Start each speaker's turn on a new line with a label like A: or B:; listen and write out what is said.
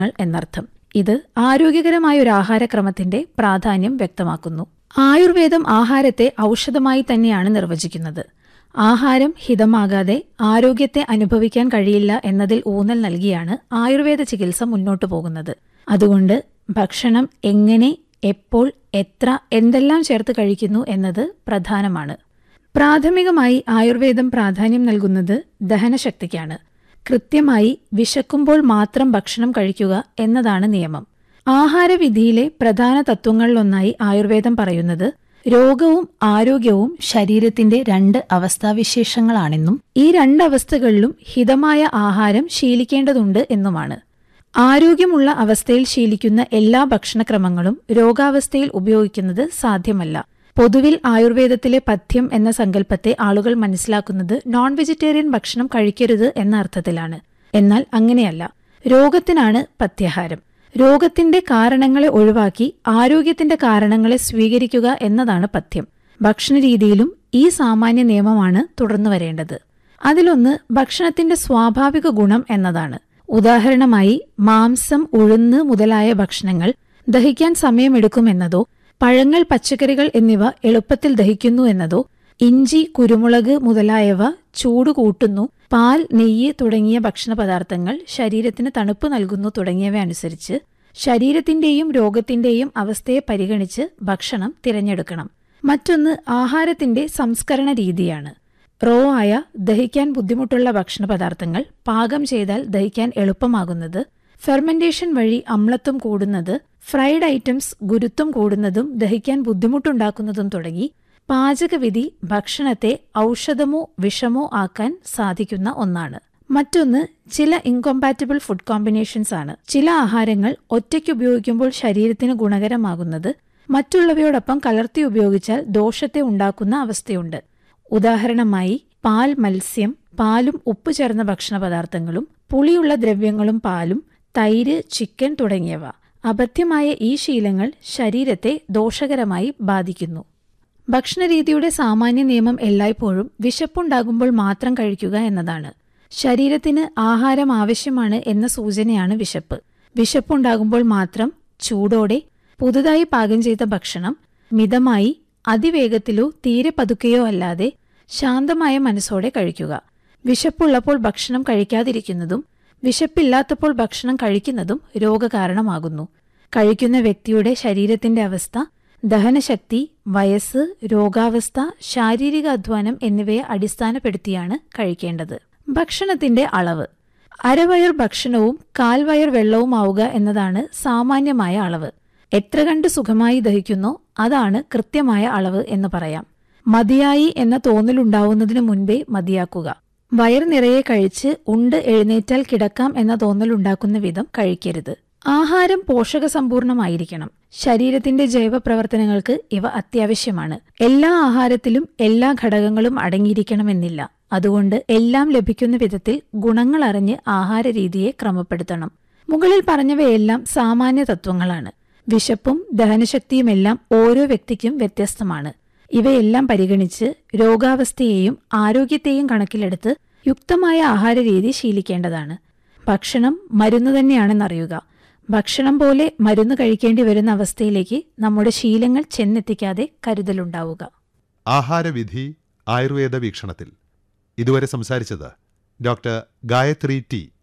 A: എന്നർത്ഥം ഇത് ആരോഗ്യകരമായ ഒരു ആഹാരക്രമത്തിന്റെ പ്രാധാന്യം വ്യക്തമാക്കുന്നു ആയുർവേദം ആഹാരത്തെ ഔഷധമായി തന്നെയാണ് നിർവചിക്കുന്നത് ആഹാരം ഹിതമാകാതെ ആരോഗ്യത്തെ അനുഭവിക്കാൻ കഴിയില്ല എന്നതിൽ ഊന്നൽ നൽകിയാണ് ആയുർവേദ ചികിത്സ മുന്നോട്ടു പോകുന്നത് അതുകൊണ്ട് ഭക്ഷണം എങ്ങനെ എപ്പോൾ എത്ര എന്തെല്ലാം ചേർത്ത് കഴിക്കുന്നു എന്നത് പ്രധാനമാണ് പ്രാഥമികമായി ആയുർവേദം പ്രാധാന്യം നൽകുന്നത് ദഹനശക്തിക്കാണ് കൃത്യമായി വിശക്കുമ്പോൾ മാത്രം ഭക്ഷണം കഴിക്കുക എന്നതാണ് നിയമം ആഹാരവിധിയിലെ പ്രധാന തത്വങ്ങളിലൊന്നായി ആയുർവേദം പറയുന്നത് രോഗവും ആരോഗ്യവും ശരീരത്തിന്റെ രണ്ട് അവസ്ഥാവിശേഷങ്ങളാണെന്നും ഈ രണ്ട് അവസ്ഥകളിലും ഹിതമായ ആഹാരം ശീലിക്കേണ്ടതുണ്ട് എന്നുമാണ് ആരോഗ്യമുള്ള അവസ്ഥയിൽ ശീലിക്കുന്ന എല്ലാ ഭക്ഷണക്രമങ്ങളും രോഗാവസ്ഥയിൽ ഉപയോഗിക്കുന്നത് സാധ്യമല്ല പൊതുവിൽ ആയുർവേദത്തിലെ പഥ്യം എന്ന സങ്കല്പത്തെ ആളുകൾ മനസ്സിലാക്കുന്നത് നോൺ വെജിറ്റേറിയൻ ഭക്ഷണം കഴിക്കരുത് എന്ന അർത്ഥത്തിലാണ് എന്നാൽ അങ്ങനെയല്ല രോഗത്തിനാണ് പഥ്യാഹാരം രോഗത്തിന്റെ കാരണങ്ങളെ ഒഴിവാക്കി ആരോഗ്യത്തിന്റെ കാരണങ്ങളെ സ്വീകരിക്കുക എന്നതാണ് പഥ്യം ഭക്ഷണരീതിയിലും ഈ സാമാന്യ നിയമമാണ് തുടർന്നു വരേണ്ടത് അതിലൊന്ന് ഭക്ഷണത്തിന്റെ സ്വാഭാവിക ഗുണം എന്നതാണ് ഉദാഹരണമായി മാംസം ഉഴുന്ന് മുതലായ ഭക്ഷണങ്ങൾ ദഹിക്കാൻ സമയമെടുക്കുമെന്നതോ പഴങ്ങൾ പച്ചക്കറികൾ എന്നിവ എളുപ്പത്തിൽ ദഹിക്കുന്നു എന്നതോ ഇഞ്ചി കുരുമുളക് മുതലായവ ചൂട് കൂട്ടുന്നു പാൽ നെയ്യ് തുടങ്ങിയ ഭക്ഷണ പദാർത്ഥങ്ങൾ ശരീരത്തിന് തണുപ്പ് നൽകുന്നു തുടങ്ങിയവ അനുസരിച്ച് ശരീരത്തിന്റെയും രോഗത്തിന്റെയും അവസ്ഥയെ പരിഗണിച്ച് ഭക്ഷണം തിരഞ്ഞെടുക്കണം മറ്റൊന്ന് ആഹാരത്തിന്റെ സംസ്കരണ രീതിയാണ് റോ ആയ ദഹിക്കാൻ ബുദ്ധിമുട്ടുള്ള ഭക്ഷണ പദാർത്ഥങ്ങൾ പാകം ചെയ്താൽ ദഹിക്കാൻ എളുപ്പമാകുന്നത് ഫെർമെന്റേഷൻ വഴി അമ്ലത്വം കൂടുന്നത് ഫ്രൈഡ് ഐറ്റംസ് ഗുരുത്വം കൂടുന്നതും ദഹിക്കാൻ ബുദ്ധിമുട്ടുണ്ടാക്കുന്നതും തുടങ്ങി പാചകവിധി ഭക്ഷണത്തെ ഔഷധമോ വിഷമോ ആക്കാൻ സാധിക്കുന്ന ഒന്നാണ് മറ്റൊന്ന് ചില ഇൻകോമ്പാറ്റബിൾ ഫുഡ് കോമ്പിനേഷൻസ് ആണ് ചില ആഹാരങ്ങൾ ഒറ്റയ്ക്ക് ഉപയോഗിക്കുമ്പോൾ ശരീരത്തിന് ഗുണകരമാകുന്നത് മറ്റുള്ളവയോടൊപ്പം കലർത്തി ഉപയോഗിച്ചാൽ ദോഷത്തെ ഉണ്ടാക്കുന്ന അവസ്ഥയുണ്ട് ഉദാഹരണമായി പാൽ മത്സ്യം പാലും ഉപ്പ് ചേർന്ന ഭക്ഷണ പദാർത്ഥങ്ങളും പുളിയുള്ള ദ്രവ്യങ്ങളും പാലും തൈര് ചിക്കൻ തുടങ്ങിയവ അബദ്ധ്യമായ ഈ ശീലങ്ങൾ ശരീരത്തെ ദോഷകരമായി ബാധിക്കുന്നു ഭക്ഷണരീതിയുടെ സാമാന്യ നിയമം എല്ലായ്പ്പോഴും വിശപ്പുണ്ടാകുമ്പോൾ മാത്രം കഴിക്കുക എന്നതാണ് ശരീരത്തിന് ആഹാരം ആവശ്യമാണ് എന്ന സൂചനയാണ് വിശപ്പ് വിശപ്പുണ്ടാകുമ്പോൾ മാത്രം ചൂടോടെ പുതുതായി പാകം ചെയ്ത ഭക്ഷണം മിതമായി അതിവേഗത്തിലോ തീരെ പതുക്കെയോ അല്ലാതെ ശാന്തമായ മനസ്സോടെ കഴിക്കുക വിശപ്പുള്ളപ്പോൾ ഭക്ഷണം കഴിക്കാതിരിക്കുന്നതും വിശപ്പില്ലാത്തപ്പോൾ ഭക്ഷണം കഴിക്കുന്നതും രോഗകാരണമാകുന്നു കഴിക്കുന്ന വ്യക്തിയുടെ ശരീരത്തിന്റെ അവസ്ഥ ദഹനശക്തി വയസ്സ് രോഗാവസ്ഥ ശാരീരിക അധ്വാനം എന്നിവയെ അടിസ്ഥാനപ്പെടുത്തിയാണ് കഴിക്കേണ്ടത് ഭക്ഷണത്തിന്റെ അളവ് അരവയർ ഭക്ഷണവും കാൽവയർ വെള്ളവുമാവുക എന്നതാണ് സാമാന്യമായ അളവ് എത്ര കണ്ട് സുഖമായി ദഹിക്കുന്നോ അതാണ് കൃത്യമായ അളവ് എന്ന് പറയാം മതിയായി എന്ന തോന്നലുണ്ടാവുന്നതിനു മുൻപേ മതിയാക്കുക വയർ നിറയെ കഴിച്ച് ഉണ്ട് എഴുന്നേറ്റാൽ കിടക്കാം എന്ന തോന്നലുണ്ടാക്കുന്ന വിധം കഴിക്കരുത് ആഹാരം പോഷക സമ്പൂർണമായിരിക്കണം ശരീരത്തിന്റെ ജൈവ പ്രവർത്തനങ്ങൾക്ക് ഇവ അത്യാവശ്യമാണ് എല്ലാ ആഹാരത്തിലും എല്ലാ ഘടകങ്ങളും അടങ്ങിയിരിക്കണമെന്നില്ല അതുകൊണ്ട് എല്ലാം ലഭിക്കുന്ന വിധത്തിൽ ഗുണങ്ങൾ അറിഞ്ഞ് ആഹാര രീതിയെ ക്രമപ്പെടുത്തണം മുകളിൽ പറഞ്ഞവയെല്ലാം സാമാന്യ തത്വങ്ങളാണ് വിശപ്പും ദഹനശക്തിയുമെല്ലാം ഓരോ വ്യക്തിക്കും വ്യത്യസ്തമാണ് ഇവയെല്ലാം പരിഗണിച്ച് രോഗാവസ്ഥയെയും ആരോഗ്യത്തെയും കണക്കിലെടുത്ത് യുക്തമായ ആഹാര രീതി ശീലിക്കേണ്ടതാണ് ഭക്ഷണം മരുന്ന് തന്നെയാണെന്നറിയുക ഭക്ഷണം പോലെ മരുന്ന് കഴിക്കേണ്ടി വരുന്ന അവസ്ഥയിലേക്ക് നമ്മുടെ ശീലങ്ങൾ ചെന്നെത്തിക്കാതെ കരുതലുണ്ടാവുക
B: ആഹാരവിധി ആയുർവേദ വീക്ഷണത്തിൽ ഇതുവരെ സംസാരിച്ചത് ഡോക്ടർ ഗായത്രി ടി